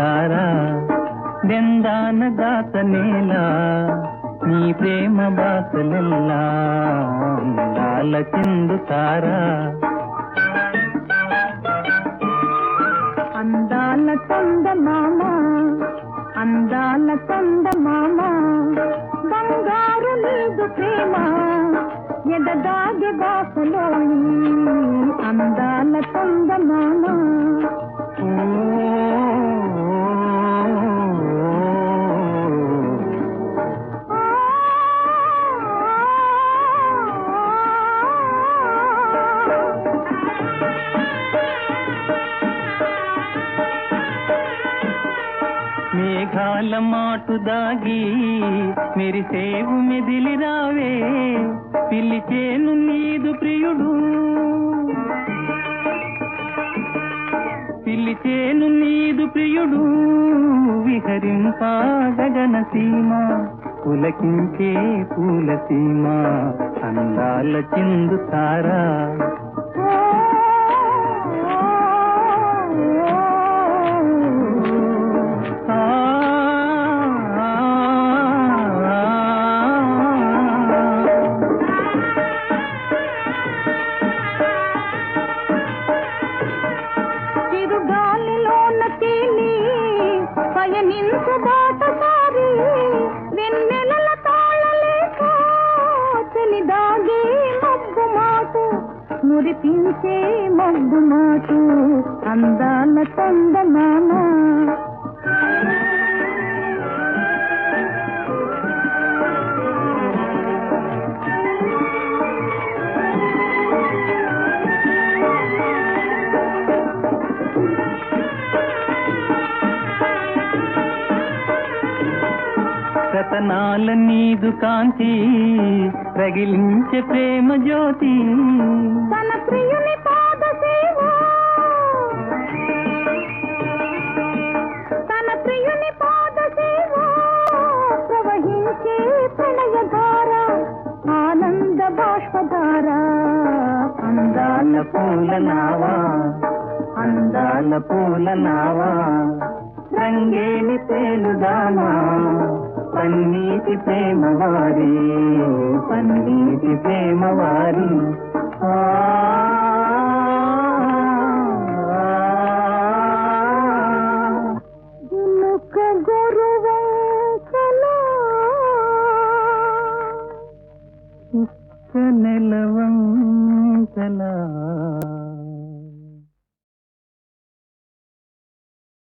తారా దెందాన దాత నేలా నీ ప్రేమ బాసలెల్లా అందాల చిందు తారా అందాల చంద మామ అందాల చంద మామ బంగారు నీదు ప్రేమ ఎదగాగే బాసలో అందాల చంద మామ మేఘాల మాటు దాగి మెరిసేవు మెదిలి రావే పిలిచేను నీదు ప్రియుడు పిలిచేను నీదు ప్రియుడు విహరింప గగన సీమ పులకించే పూల సీమ అందాల చిందు తారా ఆ, ఆ, ఆ. చిరుగాలిలోన తేలి పయనించు బాటసారి వెన్నెలల తాళలేక చెలిదాగే మబ్బు మాటు మురిపించే మబ్బు మాటు అందాల చందమామ రతనాల నీదు కాంతి రగిలించే ప్రేమ జ్యోతి తన ప్రియుని పాద సేవ తన ప్రియుని పాద సేవ ప్రవహించే ప్రణయధార ఆనంద బాష్పధార అందాల పూల నావా అందాల పూల నావా రంగేలి తేలుదామా పన్నీటి ప్రేమ వారి పన్నీటి ప్రేమ వారి ఆ, ఆ. జినుక గొరువంకల నెలవంకలా